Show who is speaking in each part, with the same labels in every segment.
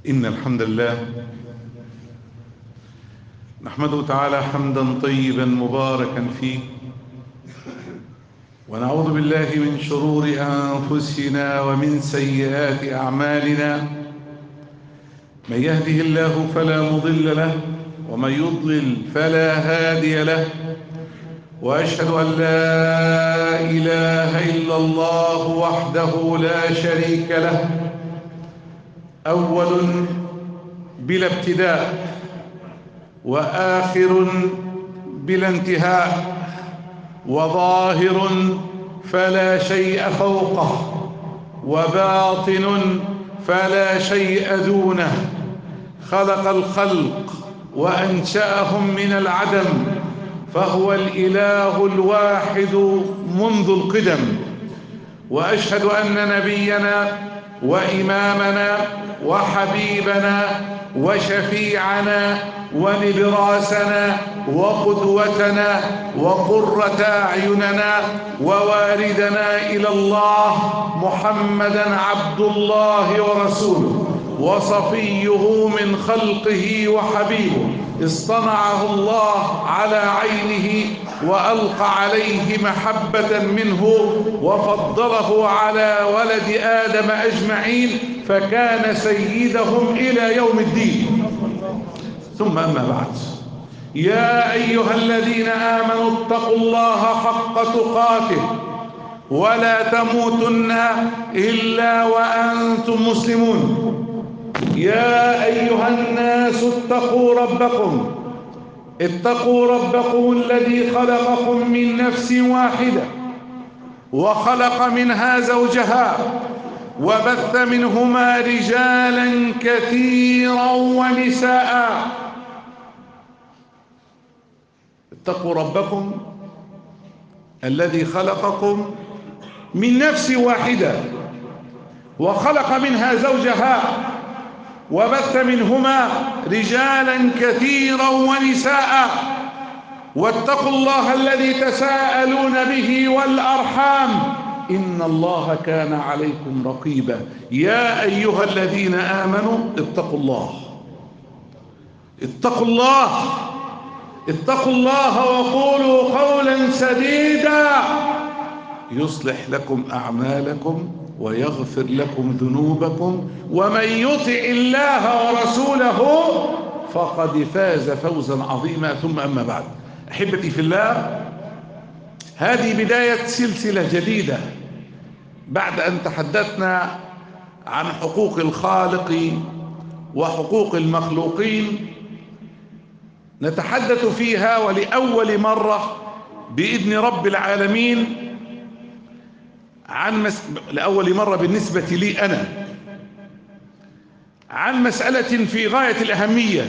Speaker 1: إن الحمد لله نحمده تعالى حمدا طيبا مباركا فيه ونعوذ بالله من شرور أنفسنا ومن سيئات أعمالنا من يهده الله فلا مضل له ومن يضلل فلا هادي له وأشهد أن لا إله إلا الله وحده لا شريك له أول بلا ابتداء وآخر بلا انتهاء وظاهر فلا شيء فوقه وباطن فلا شيء دونه خلق الخلق وأنشأهم من العدم فهو الإله الواحد منذ القدم وأشهد أن نبينا وإمامنا وحبيبنا وشفيعنا ونبراسنا وقدوتنا وقرة أعيننا وواردنا إلى الله محمدا عبد الله ورسوله وصفيه من خلقه وحبيبه اصطنعه الله على عينه وألقى عليه محبة منه وفضله على ولد آدم أجمعين فكان سيدهم إلى يوم الدين ثم أما بعد يا أيها الذين آمنوا اتقوا الله حق تقاته ولا تموتن إلا وأنتم مسلمون يا أيها الناس اتقوا ربكم اتقوا ربكم الذي خلقكم من نفس واحدة وخلق منها زوجها وبث منهما رجالا كثيرا ونساء اتقوا ربكم الذي خلقكم من نفس واحدة وخلق منها زوجها وبث منهما رجالا كثيرا ونساء واتقوا الله الذي تساءلون به والأرحام إن الله كان عليكم رقيبا يا أيها الذين آمنوا اتقوا الله اتقوا الله اتقوا الله وقولوا قولا سديدا يصلح لكم أعمالكم ويغفر لكم ذنوبكم ومن يطع الله ورسوله فقد فاز فوزا عظيما ثم أما بعد أحبتي في الله هذه بداية سلسلة جديدة بعد أن تحدثنا عن حقوق الخالق وحقوق المخلوقين نتحدث فيها ولأول مرة بإذن رب العالمين عن مس... لأول مرة بالنسبة لي أنا عن مسألة في غاية الأهمية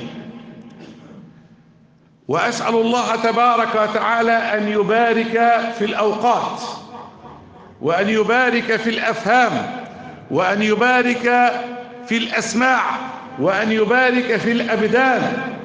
Speaker 1: وأسأل الله تبارك وتعالى أن يبارك في الأوقات وأن يبارك في الأفهام وأن يبارك في الأسماع وأن يبارك في الأبدان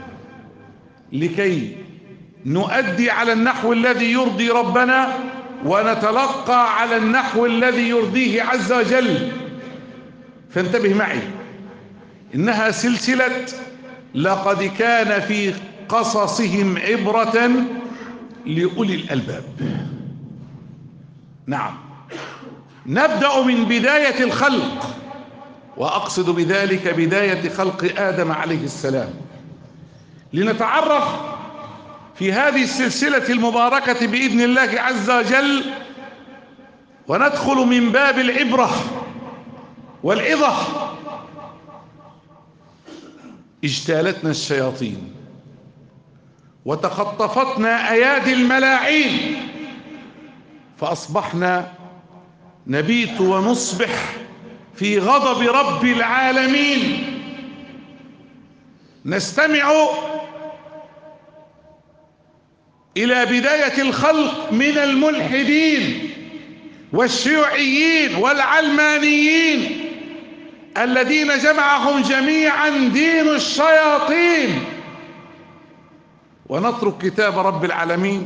Speaker 1: لكي نؤدي على النحو الذي يرضي ربنا ونتلقى على النحو الذي يرضيه عز وجل فانتبه معي إنها سلسلة لقد كان في قصصهم عبرة لأولي الألباب نعم نبدأ من بداية الخلق وأقصد بذلك بداية خلق آدم عليه السلام لنتعرف في هذه السلسلة المباركة بإذن الله عز وجل وندخل من باب العبرة والعظة اجتالتنا الشياطين وتخطفتنا أيادي الملاعين فأصبحنا نبيت ونصبح في غضب رب العالمين نستمع إلى بداية الخلق من الملحدين والشيوعيين والعلمانيين الذين جمعهم جميعا دين الشياطين ونترك كتاب رب العالمين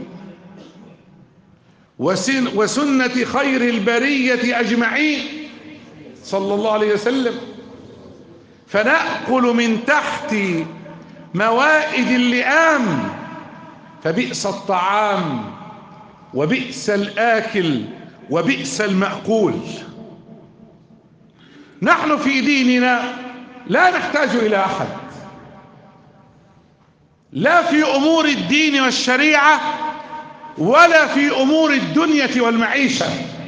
Speaker 1: وسن وسنة خير البرية أجمعين صلى الله عليه وسلم فنأكل من تحت موائد اللئام فبئس الطعام وبئس الآكل وبئس المأكول نحن في ديننا لا نحتاج إلى أحد لا في أمور الدين والشريعة ولا في أمور الدنيا والمعيشة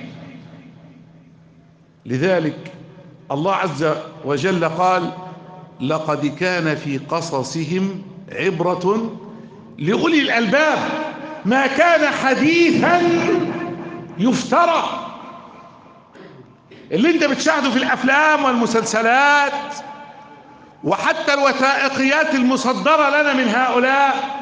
Speaker 1: لذلك الله عز وجل قال لقد كان في قصصهم عبرة لأولي الألباب ما كان حديثا يفترى اللي انت بتشاهده في الأفلام والمسلسلات وحتى الوثائقيات المصدرة لنا من هؤلاء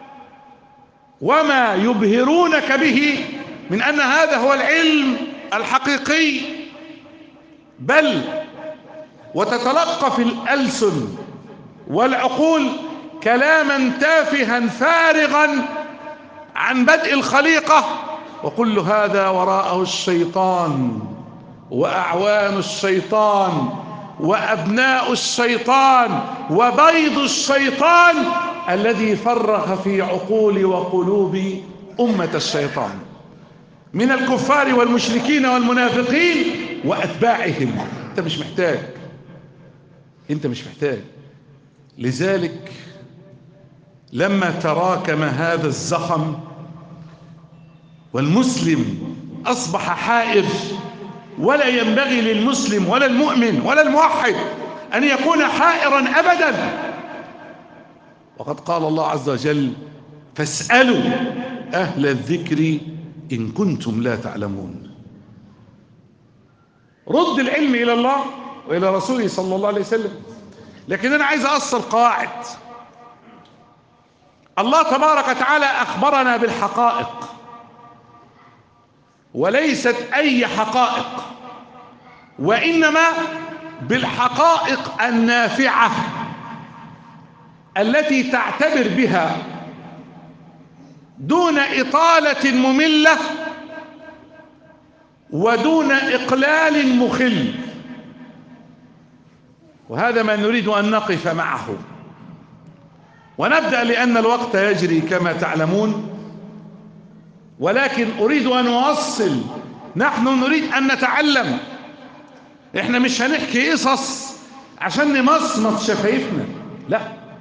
Speaker 1: وما يبهرونك به من أن هذا هو العلم الحقيقي بل وتتلقى في الألسن والعقول كلاما تافها فارغا عن بدء الخليقة وكل هذا وراءه الشيطان وأعوان الشيطان وأبناء الشيطان وبيض الشيطان الذي فرغ في عقول وقلوب أمة الشيطان من الكفار والمشركين والمنافقين وأتباعهم أنت مش محتاج أنت مش محتاج لذلك لما تراكم هذا الزخم والمسلم أصبح حائر ولا ينبغي للمسلم ولا المؤمن ولا الموحد أن يكون حائرا أبدا وقد قال الله عز وجل فاسألوا أهل الذكر إن كنتم لا تعلمون رد العلم إلى الله وإلى رسوله صلى الله عليه وسلم لكن أنا عايز أصل قاعد الله تبارك وتعالى أخبرنا بالحقائق وليست أي حقائق وإنما بالحقائق النافعة التي تعتبر بها دون إطالة مملة ودون إقلال مخل وهذا ما نريد أن نقف معه ونبدأ لأن الوقت يجري كما تعلمون ولكن أريد أن أوصل نحن نريد أن نتعلم احنا مش هنحكي قصص عشان نمصمص شفايفنا لا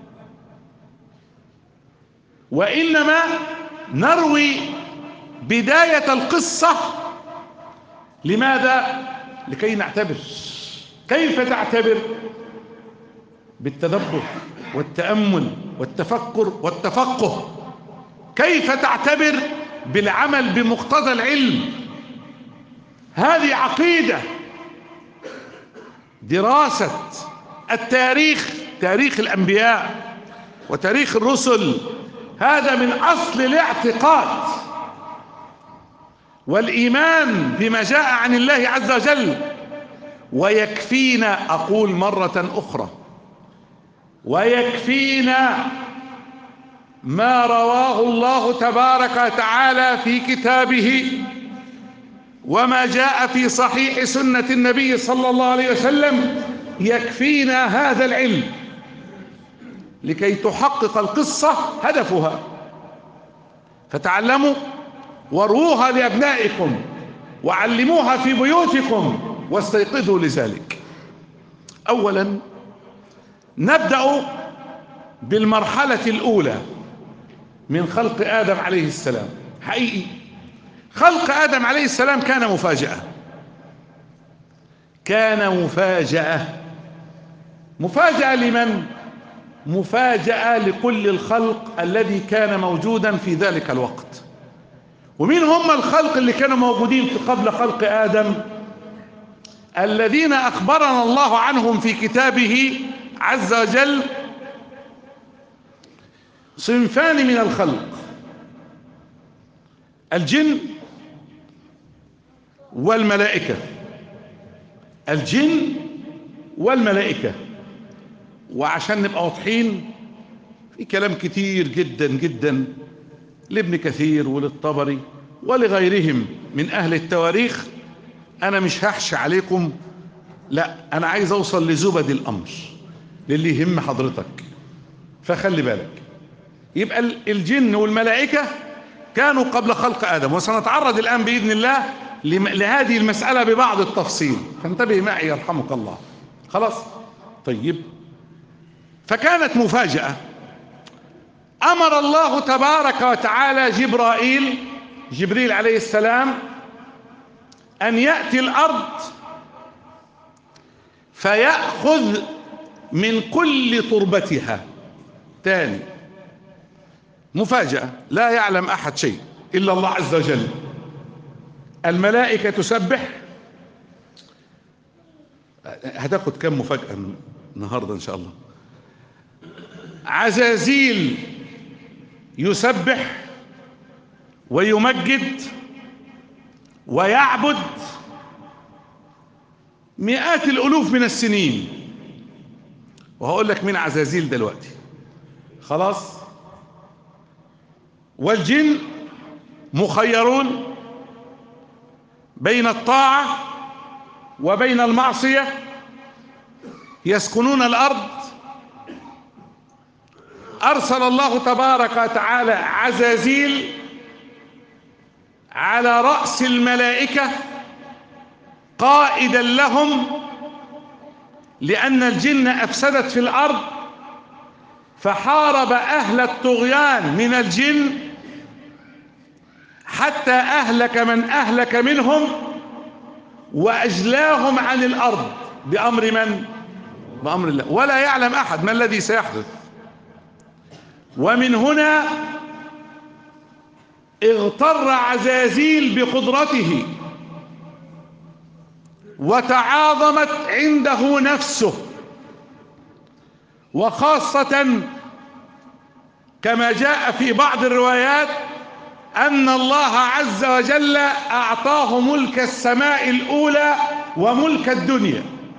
Speaker 1: وإنما نروي بداية القصة لماذا؟ لكي نعتبر كيف تعتبر؟ بالتدبر والتأمل والتفكر والتفقه كيف تعتبر بالعمل بمقتضى العلم هذه عقيدة دراسة التاريخ تاريخ الأنبياء وتاريخ الرسل هذا من أصل الاعتقاد والإيمان بما جاء عن الله عز وجل ويكفينا أقول مرة أخرى ويكفينا ما رواه الله تبارك وتعالى في كتابه وما جاء في صحيح سنة النبي صلى الله عليه وسلم يكفينا هذا العلم لكي تحقق القصة هدفها فتعلموا وروها لأبنائكم وعلموها في بيوتكم واستيقظوا لذلك أولا نبدأ بالمرحلة الأولى من خلق آدم عليه السلام حقيقي خلق آدم عليه السلام كان مفاجأة كان مفاجأة مفاجأة لمن؟ مفاجأة لكل الخلق الذي كان موجودا في ذلك الوقت ومين هم الخلق اللي كانوا موجودين في قبل خلق آدم الذين أخبرنا الله عنهم في كتابه عز وجل صنفان من الخلق الجن والملائكة الجن والملائكة وعشان نبقى واضحين في كلام كتير جدا جدا لابن كثير وللطبري ولغيرهم من أهل التواريخ أنا مش هحش عليكم لا أنا عايز أوصل لزبد الأمر للي يهم حضرتك فخلي بالك يبقى الجن والملائكة كانوا قبل خلق آدم وسنتعرض الآن بإذن الله لهذه المسألة ببعض التفصيل فانتبه معي يرحمك الله خلاص طيب فكانت مفاجأة أمر الله تبارك وتعالى جبرائيل جبريل عليه السلام أن يأتي الأرض فيأخذ من كل تربتها تاني مفاجأة لا يعلم أحد شيء إلا الله عز وجل الملائكة تسبح هتاخد كم مفاجأة النهاردة إن شاء الله عزازيل يسبح ويمجد ويعبد مئات الألوف من السنين وهقول لك مين عزازيل دلوقتي خلاص والجن مخيرون بين الطاعة وبين المعصية يسكنون الأرض أرسل الله تبارك وتعالى عزازيل على رأس الملائكة قائدا لهم لأن الجن أفسدت في الأرض فحارب أهل الطغيان من الجن حتى أهلك من أهلك منهم وأجلاهم عن الأرض بأمر من؟ بأمر الله ولا يعلم أحد ما الذي سيحدث ومن هنا اغتر عزازيل بقدرته وتعاظمت عنده نفسه وخاصة كما جاء في بعض الروايات أن الله عز وجل أعطاه ملك السماء الأولى وملك الدنيا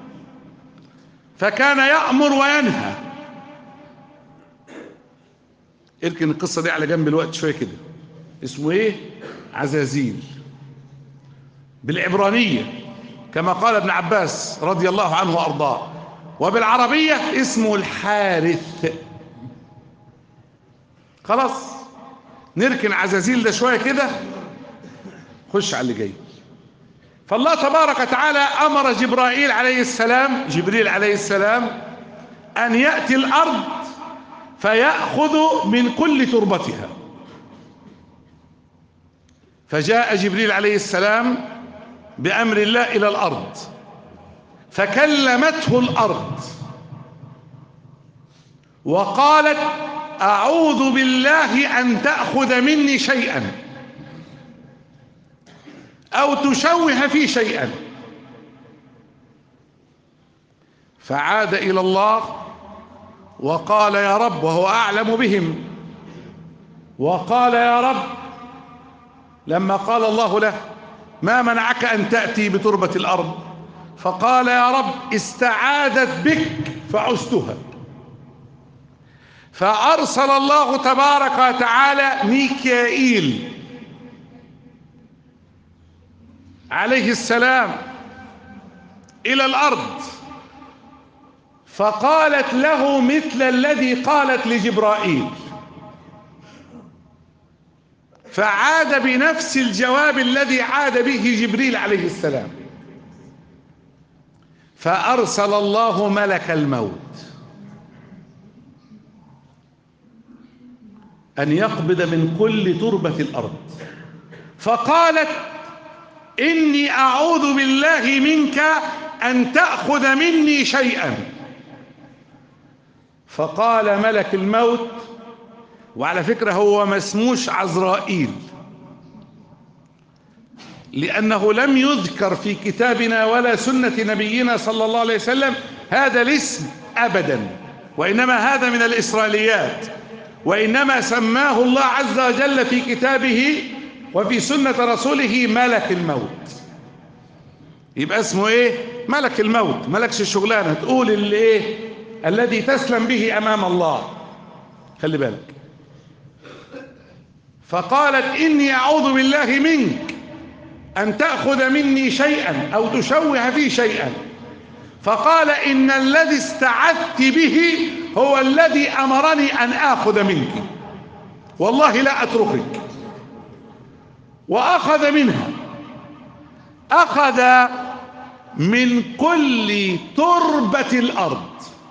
Speaker 1: فكان يأمر وينهى اركن القصة دي على جنب الوقت شوية كده اسمه ايه عزازيل بالعبرانية كما قال ابن عباس رضي الله عنه وارضاه وبالعربية اسمه الحارث خلاص نركن عزازيل ده شوية كده خش على اللي جاي فالله تبارك وتعالى امر جبرائيل عليه السلام جبريل عليه السلام ان يأتي الارض فيأخذ من كل تربتها فجاء جبريل عليه السلام بأمر الله إلى الأرض فكلمته الأرض وقالت أعوذ بالله أن تأخذ مني شيئا أو تشوه في شيئا فعاد إلى الله وقال يا رب وهو أعلم بهم وقال يا رب لما قال الله له ما منعك أن تأتي بتربة الأرض فقال يا رب استعاذت بك فعزتها فأرسل الله تبارك وتعالى ميكائيل عليه السلام إلى الأرض فقالت له مثل الذي قالت لجبرائيل فعاد بنفس الجواب الذي عاد به جبريل عليه السلام فأرسل الله ملك الموت أن يقبض من كل تربة الأرض فقالت إني أعوذ بالله منك أن تأخذ مني شيئا فقال ملك الموت وعلى فكرة هو ما اسموش عزرائيل لأنه لم يذكر في كتابنا ولا سنة نبينا صلى الله عليه وسلم هذا الاسم أبدا وإنما هذا من الإسرائيليات وإنما سماه الله عز وجل في كتابه وفي سنة رسوله ملك الموت يبقى اسمه ايه ملك الموت ملكش الشغلانة تقول اللي ايه الذي تسلم به امام الله خلي بالك فقالت اني اعوذ بالله منك ان تأخذ مني شيئا او تشوه في شيئا فقال إن الذي استعذت به هو الذي أمرني أن آخذ منك والله لا أتركك وأخذ منها أخذ من كل تربة الأرض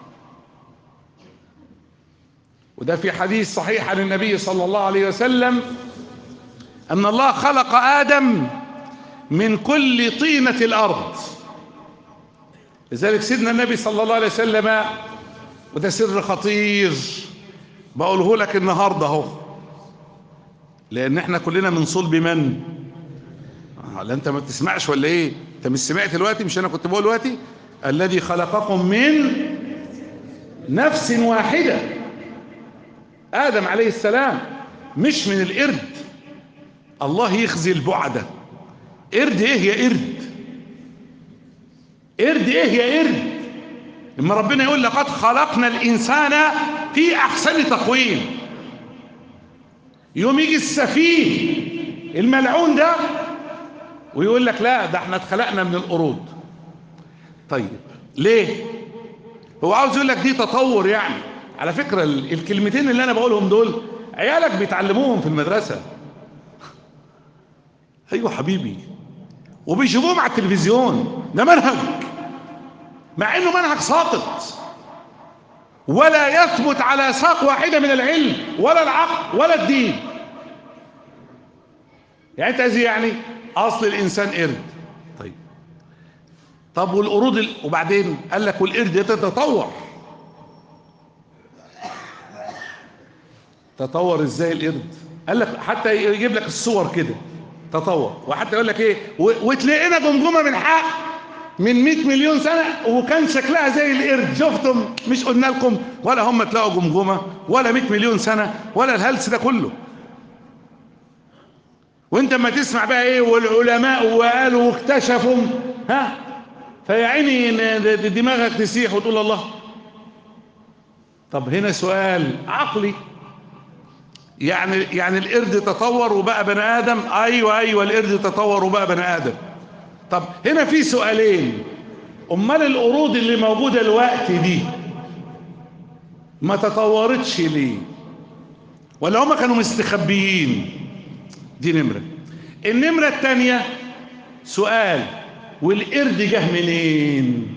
Speaker 1: وده في حديث صحيح عن النبي صلى الله عليه وسلم أن الله خلق آدم من كل طينة الأرض لذلك سيدنا النبي صلى الله عليه وسلم وده سر خطير بقوله لك النهاردة اهو لأن احنا كلنا من صلب من آه لا انت ما بتسمعش ولا ايه انت مش سمعت دلوقتي مش انا كنت بقول دلوقتي الذي خلقكم من نفس واحدة آدم عليه السلام مش من القرد الله يخزي البعدة قرد ايه يا قرد قرد ايه يا قرد لما ربنا يقول لقد خلقنا الانسان في احسن تقويم يوم يجي السفيه الملعون ده ويقول لك لا ده احنا اتخلقنا من القرود طيب ليه هو عاوز يقول لك دي تطور يعني على فكرة الكلمتين اللي انا بقولهم دول عيالك بيتعلموهم في المدرسة ايوه حبيبي وبيشوفوهم على التلفزيون ده منهج مع انه منهج ساقط ولا يثبت على ساق واحدة من العلم ولا العقل ولا الدين يعني انت عايز يعني اصل الانسان قرد طيب طب والقرود ال... وبعدين قال لك والقرد يتطور تطور ازاي القرد قال لك حتى يجيب لك الصور كده تطور وحتى يقول لك ايه و... وتلاقينا جمجمه من حق من 100 مليون سنة وكان شكلها زي القرد شفتم مش قلنا لكم ولا هم تلاقوا جمجمة ولا 100 مليون سنة ولا الهلس ده كله وانت ما تسمع بقى ايه والعلماء وقالوا واكتشفوا ها فيا عيني دماغك تسيح وتقول الله طب هنا سؤال عقلي يعني يعني القرد تطور وبقى بني ادم ايوه ايوه القرد تطور وبقى بني ادم طب هنا في سؤالين امال القرود اللي موجوده الوقت دي ما تطورتش ليه ولا هم كانوا مستخبيين دي نمره النمره الثانيه سؤال والقرد جه منين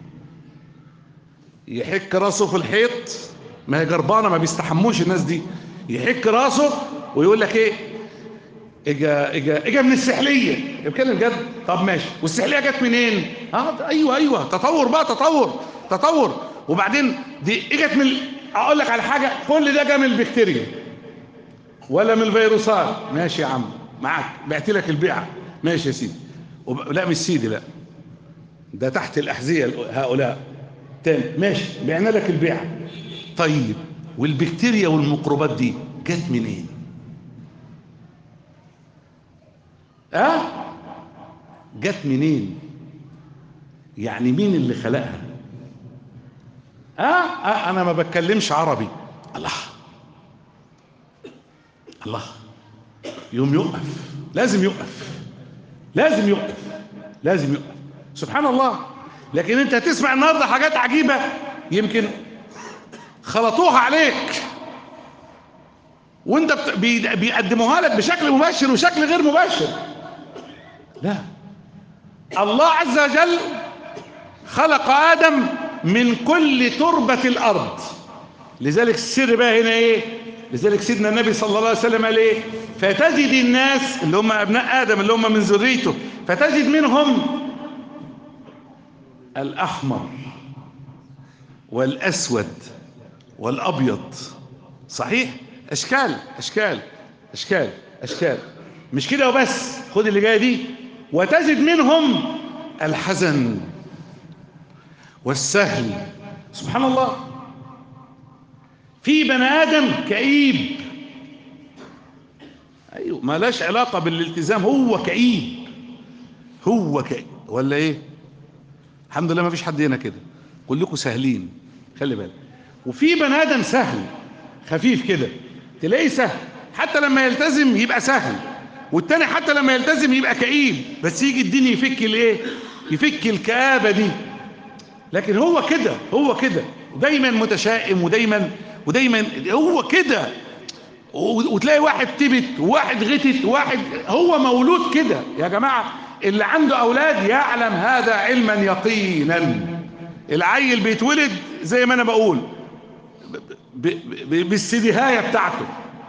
Speaker 1: يحك راسه في الحيط ما هي جربانه ما بيستحموش الناس دي يحك راسه ويقول لك ايه اجا اجا اجا من السحليه بتكلم جد طب ماشي والسحليه جت منين اه ايوه ايوه تطور بقى تطور تطور وبعدين دي اجت من اقول لك على حاجه كل ده جه من البكتيريا ولا من الفيروسات ماشي يا عم معاك بعت لك البيعه ماشي يا سيدي وب... لا مش سيدي لا ده تحت الاحذيه هؤلاء تاني ماشي بعنا لك البيعه طيب والبكتيريا والميكروبات دي جت منين اه جت منين يعني مين اللي خلقها آه, اه انا ما بتكلمش عربي الله الله يوم يقف لازم يقف لازم يقف لازم يقف سبحان الله لكن انت هتسمع النهارده حاجات عجيبه يمكن خلطوها عليك وانت بيقدموها لك بشكل مباشر وشكل غير مباشر لا الله عز وجل خلق آدم من كل تربة الأرض لذلك السر بقى هنا ايه لذلك سيدنا النبي صلى الله عليه وسلم قال ايه فتجد الناس اللي هم ابناء ادم اللي هم من ذريته فتجد منهم الاحمر والاسود والابيض صحيح اشكال اشكال اشكال اشكال مش كده وبس خد اللي جايه دي وتجد منهم الحزن والسهل سبحان الله في بني ادم كئيب ايوه ما لاش علاقه بالالتزام هو كئيب هو كئيب ولا ايه الحمد لله ما فيش حد هنا كده كلكم سهلين خلي بالك وفي بني ادم سهل خفيف كده تلاقيه سهل حتى لما يلتزم يبقى سهل والتاني حتى لما يلتزم يبقى كئيب بس يجي الدين يفك الايه يفك الكآبة دي لكن هو كده هو كده دايما متشائم ودايما ودايما هو كده وتلاقي واحد تبت وواحد غتت وواحد هو مولود كده يا جماعة اللي عنده أولاد يعلم هذا علما يقينا العيل بيتولد زي ما أنا بقول بالسديهاية بتاعته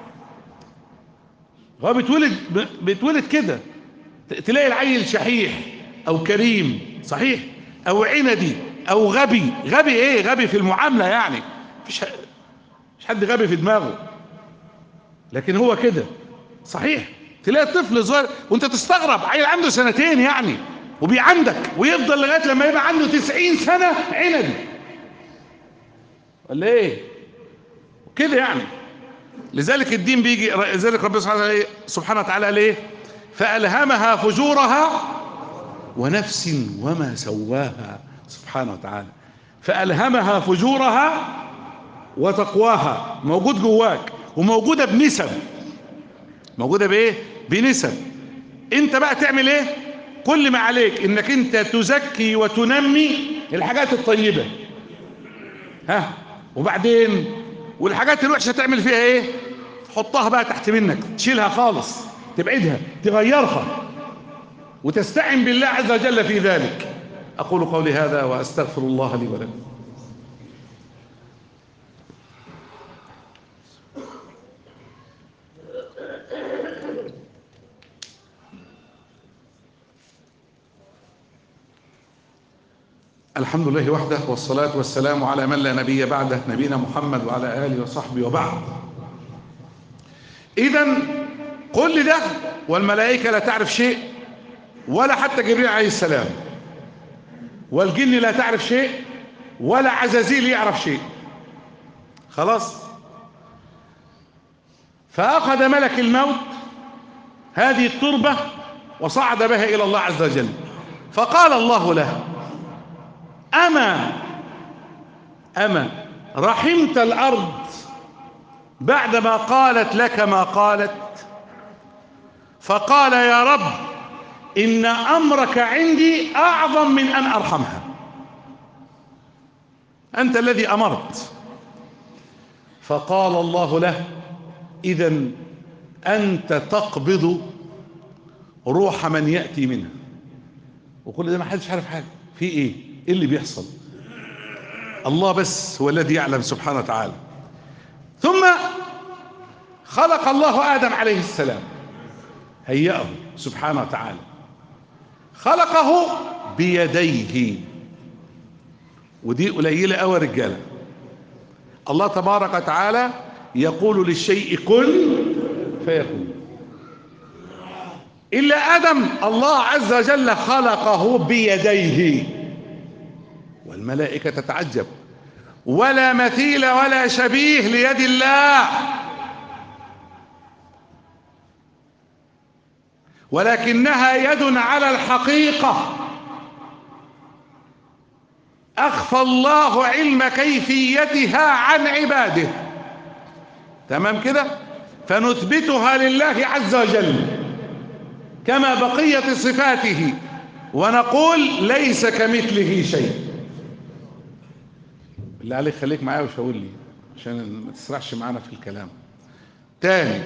Speaker 1: هو بيتولد بيتولد كده تلاقي العيل شحيح أو كريم صحيح أو عندي أو غبي غبي إيه غبي في المعاملة يعني مش مش حد غبي في دماغه لكن هو كده صحيح تلاقي طفل صغير وانت تستغرب عيل عنده سنتين يعني وبيعندك ويفضل لغايه لما يبقى عنده 90 سنه عندي ولا ايه كده يعني لذلك الدين بيجي لذلك ربنا سبحانه سبحانه وتعالى قال ايه فالهمها فجورها ونفس وما سواها سبحانه وتعالى فالهمها فجورها وتقواها موجود جواك وموجودة بنسب موجودة بايه بنسب انت بقى تعمل ايه كل ما عليك انك انت تزكي وتنمي الحاجات الطيبة ها وبعدين والحاجات الوحشة تعمل فيها ايه تحطها بقى تحت منك تشيلها خالص تبعدها تغيرها وتستعن بالله عز وجل في ذلك اقول قولي هذا واستغفر الله لي ولكم الحمد لله وحده والصلاة والسلام على من لا نبي بعده نبينا محمد وعلى آله وصحبه وبعد إذا كل ده والملائكة لا تعرف شيء ولا حتى جبريل عليه السلام والجن لا تعرف شيء ولا عزازيل يعرف شيء خلاص فأخذ ملك الموت هذه التربة وصعد بها إلى الله عز وجل فقال الله له أما أما رحمت الأرض بعدما قالت لك ما قالت فقال يا رب إن أمرك عندي أعظم من أن أرحمها أنت الذي أمرت فقال الله له إذا أنت تقبض روح من يأتي منها وكل ده ما حدش عارف حاجة في إيه ايه اللي بيحصل الله بس هو الذي يعلم سبحانه وتعالى ثم خلق الله آدم عليه السلام هيأه سبحانه وتعالى خلقه بيديه ودي قليلة قوي رجالة الله تبارك وتعالى يقول للشيء كن فيكون إلا آدم الله عز وجل خلقه بيديه والملائكة تتعجب ولا مثيل ولا شبيه ليد الله ولكنها يد على الحقيقة أخفى الله علم كيفيتها عن عباده تمام كده فنثبتها لله عز وجل كما بقية صفاته ونقول ليس كمثله شيء بالله عليك خليك معايا وشاور لي عشان ما تسرحش معانا في الكلام تاني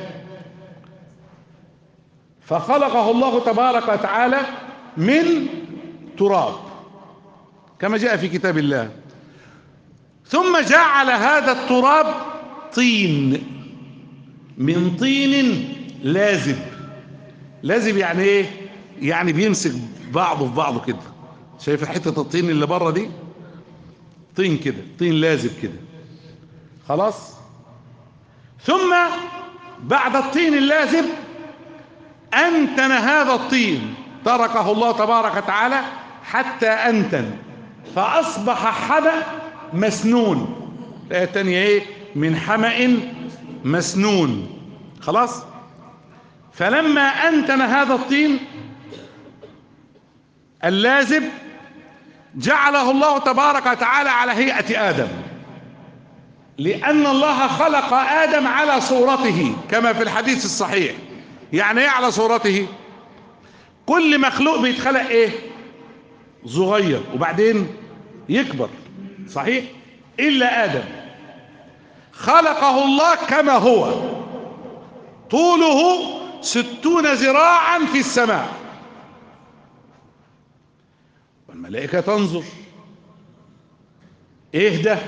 Speaker 1: فخلقه الله تبارك وتعالى من تراب كما جاء في كتاب الله ثم جعل هذا التراب طين من طين لازب لازب يعني ايه يعني بيمسك بعضه في بعضه كده شايف حته الطين اللي بره دي طين كده طين لازب كده خلاص ثم بعد الطين اللازب أنتن هذا الطين تركه الله تبارك وتعالى حتى أنتن فأصبح حمأ مسنون الآية الثانية إيه من حمأ مسنون خلاص فلما أنتن هذا الطين اللازب جعله الله تبارك وتعالى على هيئة آدم لأن الله خلق آدم على صورته كما في الحديث الصحيح يعني ايه على صورته كل مخلوق بيتخلق ايه صغير وبعدين يكبر صحيح إلا آدم خلقه الله كما هو طوله ستون ذراعا في السماء والملائكة تنظر ايه ده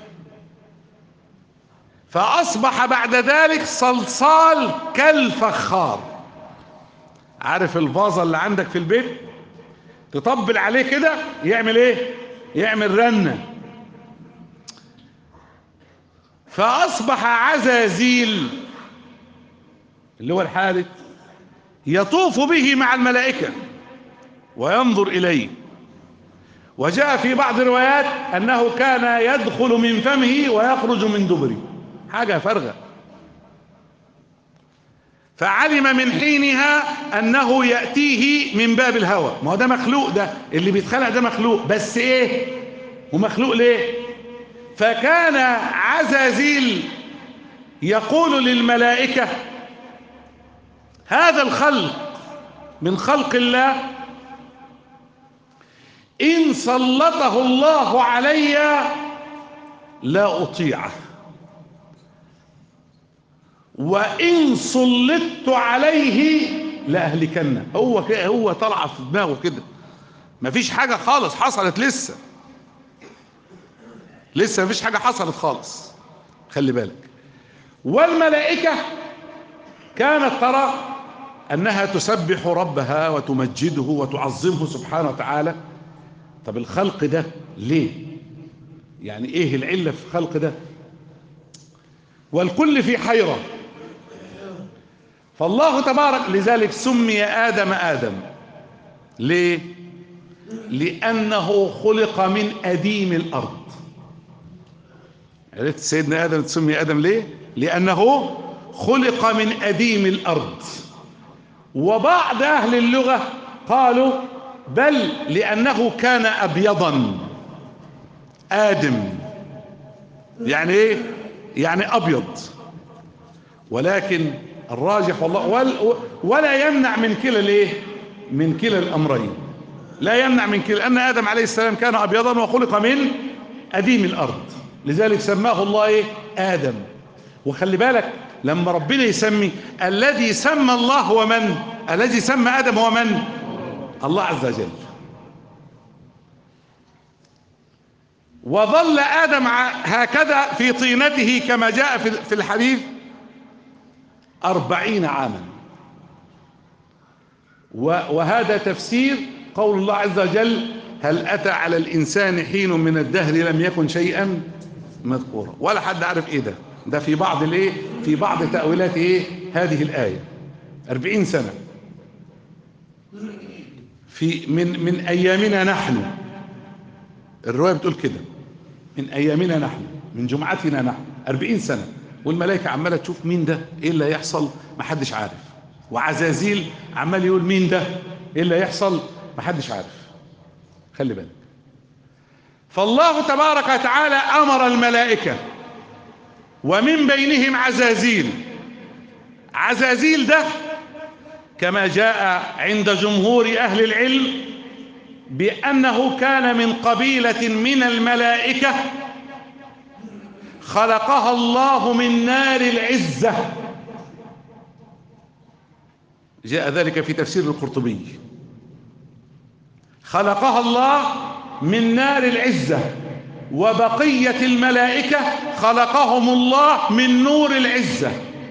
Speaker 1: فأصبح بعد ذلك صلصال كالفخار عارف الفازة اللي عندك في البيت تطبل عليه كده يعمل ايه يعمل رنة فأصبح عزازيل اللي هو الحادث يطوف به مع الملائكة وينظر إليه وجاء في بعض الروايات أنه كان يدخل من فمه ويخرج من دبره حاجة فرغة فعلم من حينها أنه يأتيه من باب الهوى ما هو ده مخلوق ده اللي بيتخلق ده مخلوق بس إيه ومخلوق ليه فكان عزازيل يقول للملائكة هذا الخلق من خلق الله إن سلطه الله علي لا أطيعه وإن سلطت عليه لأهلكنه هو كده هو طلع في دماغه كده مفيش حاجة خالص حصلت لسه لسه مفيش حاجة حصلت خالص خلي بالك والملائكة كانت ترى أنها تسبح ربها وتمجده وتعظمه سبحانه وتعالى طب الخلق ده ليه يعني ايه العلة في الخلق ده والكل في حيرة فالله تبارك لذلك سمي آدم آدم ليه لأنه خلق من أديم الأرض عرفت سيدنا آدم تسمي آدم ليه لأنه خلق من أديم الأرض وبعض أهل اللغة قالوا بل لأنه كان أبيضا آدم يعني إيه يعني أبيض ولكن الراجح والله ولا يمنع من كلا الايه من كلا الامرين لا يمنع من كلا ان ادم عليه السلام كان ابيضا وخلق من اديم الارض لذلك سماه الله ايه ادم وخلي بالك لما ربنا يسمي الذي سمى الله هو من الذي سمى ادم هو من الله عز وجل وظل ادم هكذا في طينته كما جاء في الحديث أربعين عاما وهذا تفسير قول الله عز وجل هل أتى على الإنسان حين من الدهر لم يكن شيئا مذكورا ولا حد عارف إيه ده ده في بعض الإيه في بعض تأويلات إيه هذه الآية أربعين سنة في من من أيامنا نحن الرواية بتقول كده من أيامنا نحن من جمعتنا نحن أربعين سنة والملائكة عمالة تشوف مين ده ايه اللي هيحصل محدش عارف وعزازيل عمال يقول مين ده ايه اللي هيحصل محدش عارف خلي بالك فالله تبارك وتعالى امر الملائكة ومن بينهم عزازيل عزازيل ده كما جاء عند جمهور اهل العلم بانه كان من قبيلة من الملائكة خلقها الله من نار العزة جاء ذلك في تفسير القرطبي خلقها الله من نار العزة وبقية الملائكة خلقهم الله من نور العزة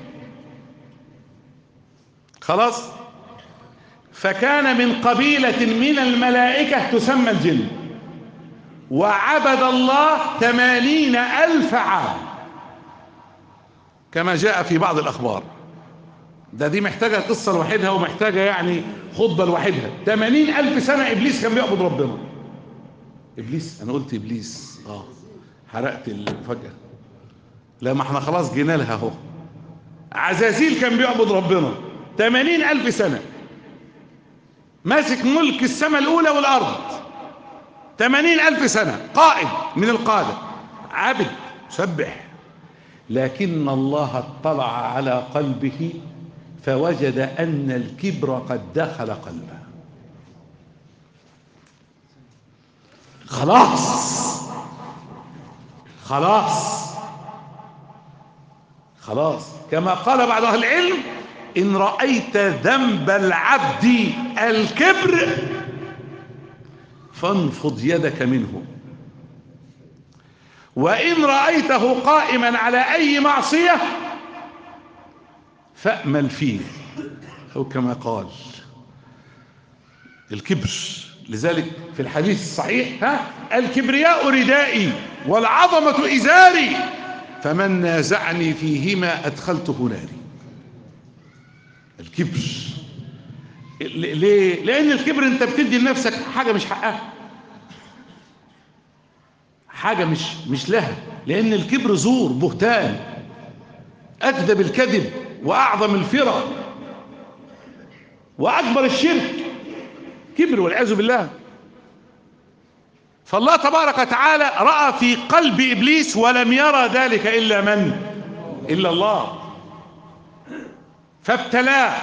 Speaker 1: خلاص فكان من قبيلة من الملائكة تسمى الجن وعبد الله ثمانين ألف عام كما جاء في بعض الأخبار ده دي محتاجة قصة لوحدها ومحتاجة يعني خطبة لوحدها ثمانين ألف سنة إبليس كان بيعبد ربنا إبليس أنا قلت إبليس آه حرقت المفاجأة لا ما احنا خلاص جينا لها اهو عزازيل كان بيعبد ربنا ثمانين ألف سنة ماسك ملك السماء الأولى والأرض ثمانين ألف سنة قائد من القادة عبد سبح لكن الله اطلع على قلبه فوجد أن الكبر قد دخل قلبه خلاص خلاص خلاص كما قال بعض اهل العلم ان رأيت ذنب العبد الكبر فانفض يدك منه وإن رأيته قائما على أي معصية فأمل فيه أو كما قال الكبر لذلك في الحديث الصحيح ها الكبرياء ردائي والعظمة إزاري فمن نازعني فيهما أدخلته ناري الكبر ليه لأن الكبر أنت بتدي لنفسك حاجة مش حقها حاجة مش مش لها لأن الكبر زور بهتان أكذب الكذب وأعظم الفرع وأكبر الشرك كبر والعياذ بالله فالله تبارك وتعالى رأى في قلب إبليس ولم يرى ذلك إلا من إلا الله فابتلاه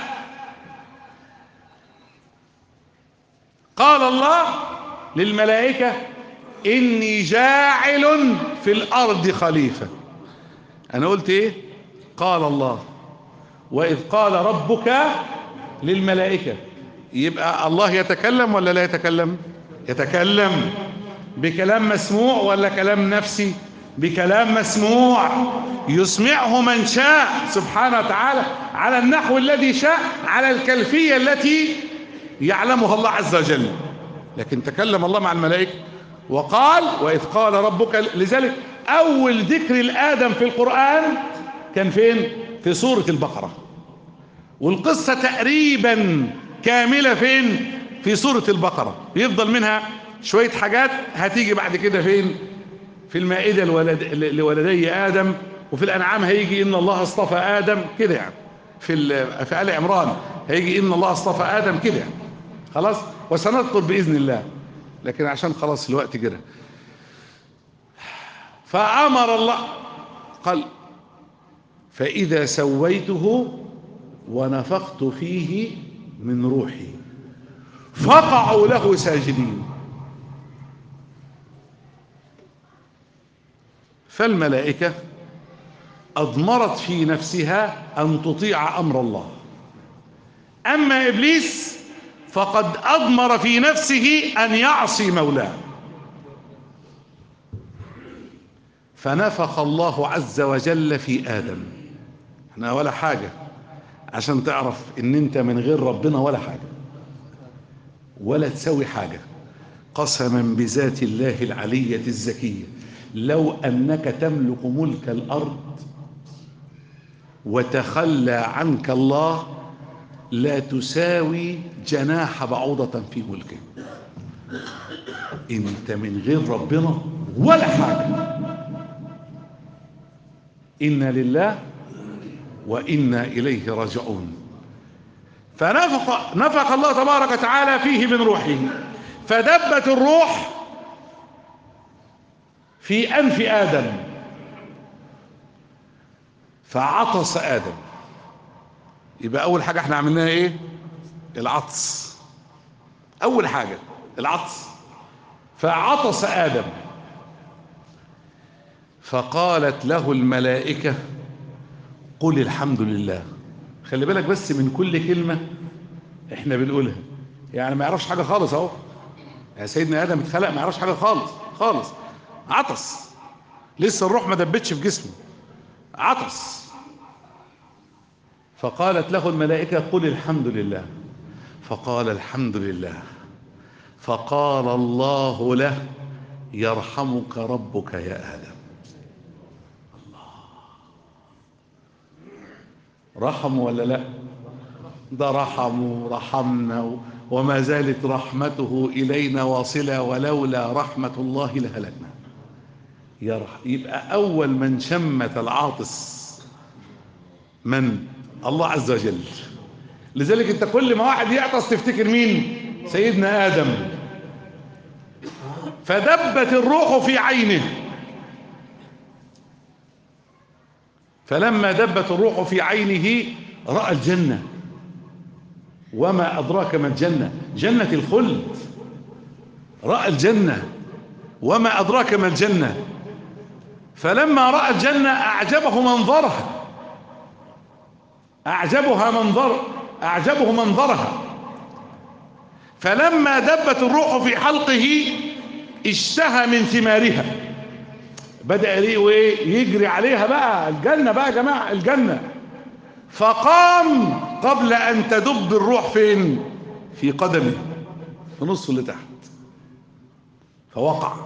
Speaker 1: قال الله للملائكة إني جاعل في الأرض خليفة أنا قلت إيه قال الله وإذ قال ربك للملائكة يبقى الله يتكلم ولا لا يتكلم يتكلم بكلام مسموع ولا كلام نفسي بكلام مسموع يسمعه من شاء سبحانه وتعالى على النحو الذي شاء على الكيفية التي يعلمها الله عز وجل لكن تكلم الله مع الملائكة وقال وإذ قال ربك لذلك أول ذكر الآدم في القرآن كان فين في سورة البقرة والقصة تقريبا كاملة فين في سورة البقرة يفضل منها شوية حاجات هتيجي بعد كده فين في المائدة الولد... لولدي آدم وفي الأنعام هيجي إن الله اصطفى آدم كده يعني في ال... في آل عمران هيجي إن الله اصطفى آدم كده يعني خلاص وسنذكر بإذن الله لكن عشان خلاص الوقت جرى فأمر الله قال فإذا سويته ونفخت فيه من روحي فقعوا له ساجدين فالملائكة أضمرت في نفسها أن تطيع أمر الله أما إبليس فقد أضمر في نفسه أن يعصي مولاه فنفخ الله عز وجل في آدم احنا ولا حاجة عشان تعرف ان انت من غير ربنا ولا حاجة ولا تسوي حاجة قسما بذات الله العلية الزكية لو أنك تملك ملك الأرض وتخلى عنك الله لا تساوي جناح بعوضة في ملكه انت من غير ربنا ولا حاجة إنا لله وإنا إليه راجعون فنفق نفق الله تبارك وتعالى فيه من روحه فدبت الروح في أنف آدم فعطس آدم يبقى أول حاجة احنا عملناها إيه العطس أول حاجة العطس فعطس آدم فقالت له الملائكة قل الحمد لله خلي بالك بس من كل كلمة احنا بنقولها يعني ما يعرفش حاجة خالص اهو يعني سيدنا آدم اتخلق ما يعرفش حاجة خالص خالص عطس لسه الروح ما دبتش في جسمه عطس فقالت له الملائكة قل الحمد لله فقال الحمد لله فقال الله له يرحمك ربك يا آدم رحم ولا لا ده رحم ورحمنا وما زالت رحمته إلينا واصلة ولولا رحمة الله لهلكنا يرح يبقى أول من شمت العاطس من الله عز وجل لذلك انت كل ما واحد يعطس تفتكر مين سيدنا آدم فدبت الروح في عينه فلما دبت الروح في عينه رأى الجنة وما أدراك ما الجنة جنة الخلد رأى الجنة وما أدراك ما الجنة فلما رأى الجنة أعجبه منظرها أعجبها منظر أعجبه منظرها فلما دبت الروح في حلقه اشتهى من ثمارها بدأ يجري عليها بقى الجنة بقى يا جماعة الجنة فقام قبل أن تدب الروح فين في قدمه في نصه اللي تحت فوقع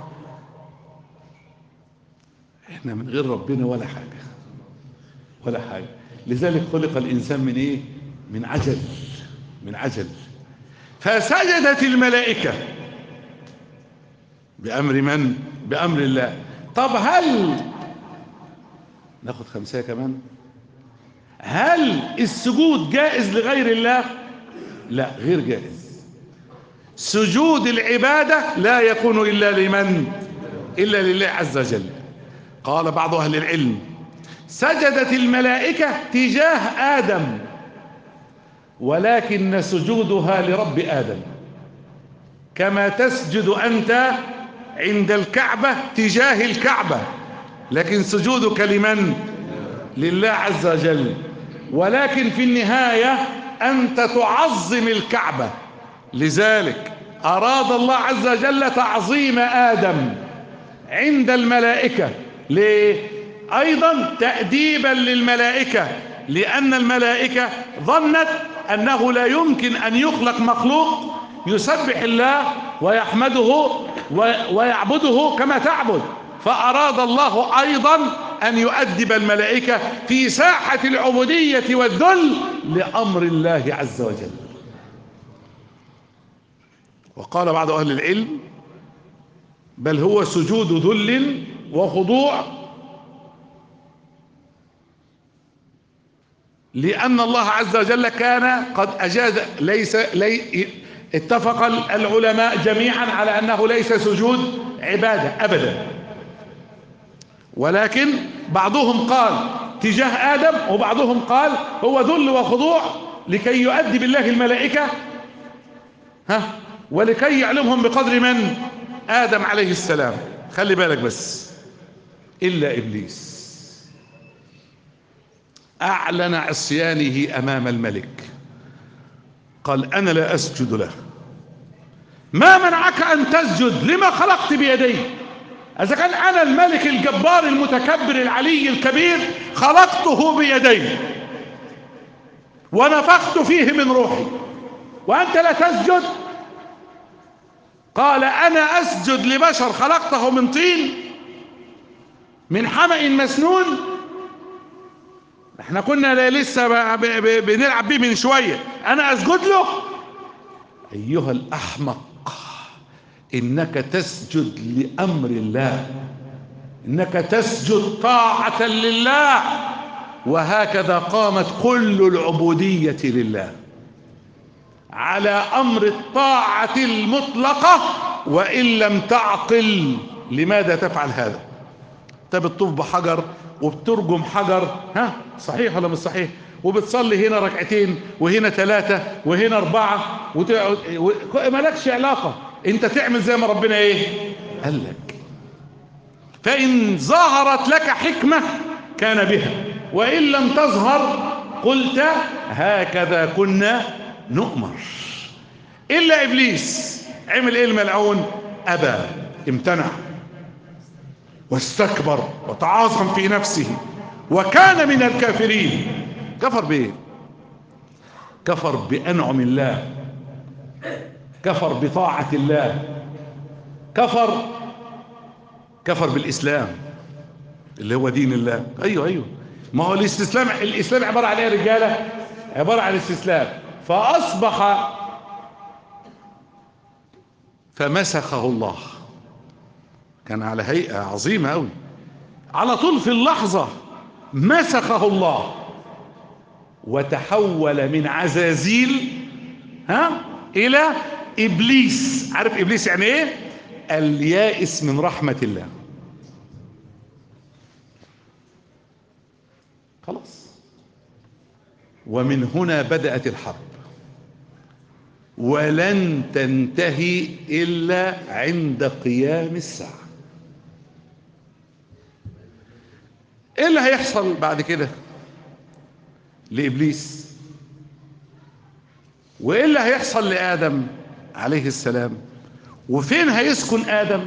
Speaker 1: احنا من غير ربنا ولا حاجة ولا حاجة لذلك خلق الإنسان من ايه من عجل من عجل فسجدت الملائكة بأمر من بأمر الله طب هل ناخد خمسة كمان هل السجود جائز لغير الله لا غير جائز سجود العبادة لا يكون إلا لمن إلا لله عز وجل قال بعض أهل العلم سجدت الملائكة تجاه آدم ولكن سجودها لرب آدم كما تسجد أنت عند الكعبة تجاه الكعبة لكن سجودك لمن لله عز وجل ولكن في النهاية أنت تعظم الكعبة لذلك أراد الله عز وجل تعظيم آدم عند الملائكة ليه أيضا تأديبا للملائكة لأن الملائكة ظنت أنه لا يمكن أن يخلق مخلوق يسبح الله ويحمده ويعبده كما تعبد فأراد الله أيضا أن يؤدب الملائكة في ساحة العبودية والذل لأمر الله عز وجل وقال بعض أهل العلم بل هو سجود ذل وخضوع لأن الله عز وجل كان قد أجاز ليس لي اتفق العلماء جميعا على أنه ليس سجود عبادة أبدا ولكن بعضهم قال تجاه آدم وبعضهم قال هو ذل وخضوع لكي يؤدي بالله الملائكة ها ولكي يعلمهم بقدر من آدم عليه السلام خلي بالك بس إلا إبليس أعلن عصيانه أمام الملك قال أنا لا أسجد له ما منعك أن تسجد لما خلقت بيدي إذا كان أنا الملك الجبار المتكبر العلي الكبير خلقته بيدي ونفخت فيه من روحي وأنت لا تسجد قال أنا أسجد لبشر خلقته من طين من حمأ مسنون احنا كنا لسه بنلعب بيه من شوية انا اسجد له ايها الاحمق انك تسجد لامر الله انك تسجد طاعة لله وهكذا قامت كل العبودية لله على امر الطاعة المطلقة وان لم تعقل لماذا تفعل هذا انت بتطوف بحجر وبترجم حجر ها صحيح ولا مش صحيح وبتصلي هنا ركعتين وهنا ثلاثة وهنا أربعة وتقعد مالكش علاقة انت تعمل زي ما ربنا ايه قال لك فإن ظهرت لك حكمة كان بها وإن لم تظهر قلت هكذا كنا نؤمر إلا إبليس عمل إيه الملعون أبى امتنع واستكبر وتعاظم في نفسه وكان من الكافرين كفر بايه كفر بانعم الله كفر بطاعة الله كفر كفر بالاسلام اللي هو دين الله ايوه ايوه ما هو الاستسلام الاسلام عبارة عن ايه يا رجالة عبارة عن الاستسلام فاصبح فمسخه الله كان على هيئة عظيمة أوي على طول في اللحظة مسخه الله وتحول من عزازيل ها إلى إبليس عارف إبليس يعني إيه اليائس من رحمة الله خلاص ومن هنا بدأت الحرب ولن تنتهي إلا عند قيام الساعة ايه اللي هيحصل بعد كده لابليس وايه اللي هيحصل لادم عليه السلام وفين هيسكن ادم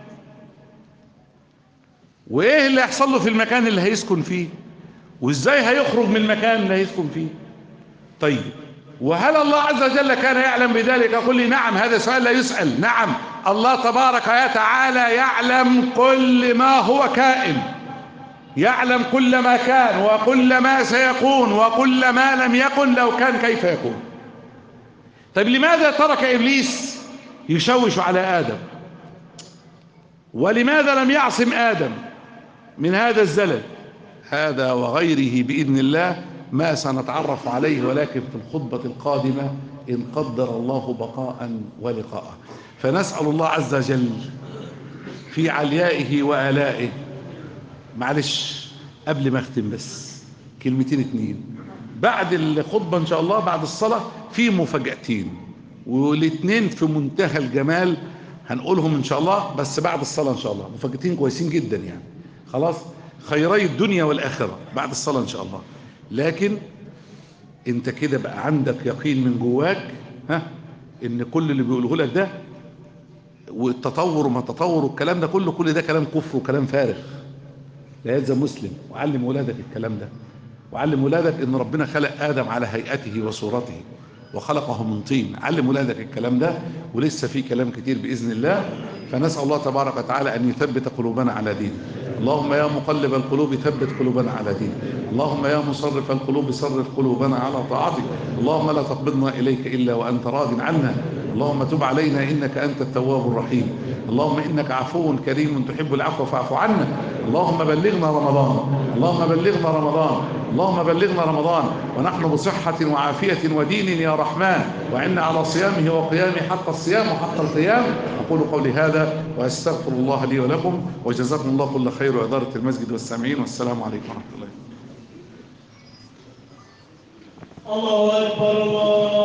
Speaker 1: وايه اللي هيحصل له في المكان اللي هيسكن فيه وازاي هيخرج من المكان اللي هيسكن فيه طيب وهل الله عز وجل كان يعلم بذلك قل لي نعم هذا سؤال لا يسأل نعم الله تبارك وتعالى يعلم كل ما هو كائن يعلم كل ما كان وكل ما سيكون وكل ما لم يكن لو كان كيف يكون طيب لماذا ترك إبليس يشوش على آدم ولماذا لم يعصم آدم من هذا الزلل هذا وغيره بإذن الله ما سنتعرف عليه ولكن في الخطبة القادمة إن قدر الله بقاء ولقاء فنسأل الله عز وجل في عليائه وآلائه معلش قبل ما اختم بس كلمتين اتنين بعد الخطبة ان شاء الله بعد الصلاة في مفاجأتين والاتنين في منتهى الجمال هنقولهم ان شاء الله بس بعد الصلاة ان شاء الله مفاجأتين كويسين جدا يعني خلاص خيري الدنيا والآخرة بعد الصلاة ان شاء الله لكن انت كده بقى عندك يقين من جواك ها ان كل اللي بيقوله لك ده والتطور وما تطور والكلام ده كله كل ده كلام كفر وكلام فارغ لا يلزم مسلم وعلم ولادك الكلام ده وعلم ولادك ان ربنا خلق ادم على هيئته وصورته وخلقه من طين علم ولادك الكلام ده ولسه في كلام كتير باذن الله فنسال الله تبارك وتعالى ان يثبت قلوبنا على دينه اللهم يا مقلب القلوب ثبت قلوبنا على دينك اللهم يا مصرف القلوب صرف قلوبنا على طاعتك اللهم لا تقبضنا اليك الا وانت راض عنا اللهم تب علينا انك انت التواب الرحيم اللهم انك عفو كريم تحب العفو فاعف عنا اللهم بلغنا رمضان اللهم بلغنا رمضان اللهم بلغنا رمضان ونحن بصحة وعافية ودين يا رحمن وعنا على صيامه وقيامه حق الصيام وحق القيام أقول قولي هذا وأستغفر الله لي ولكم وجزاكم الله كل خير وإدارة المسجد والسامعين والسلام عليكم ورحمة الله
Speaker 2: الله أكبر الله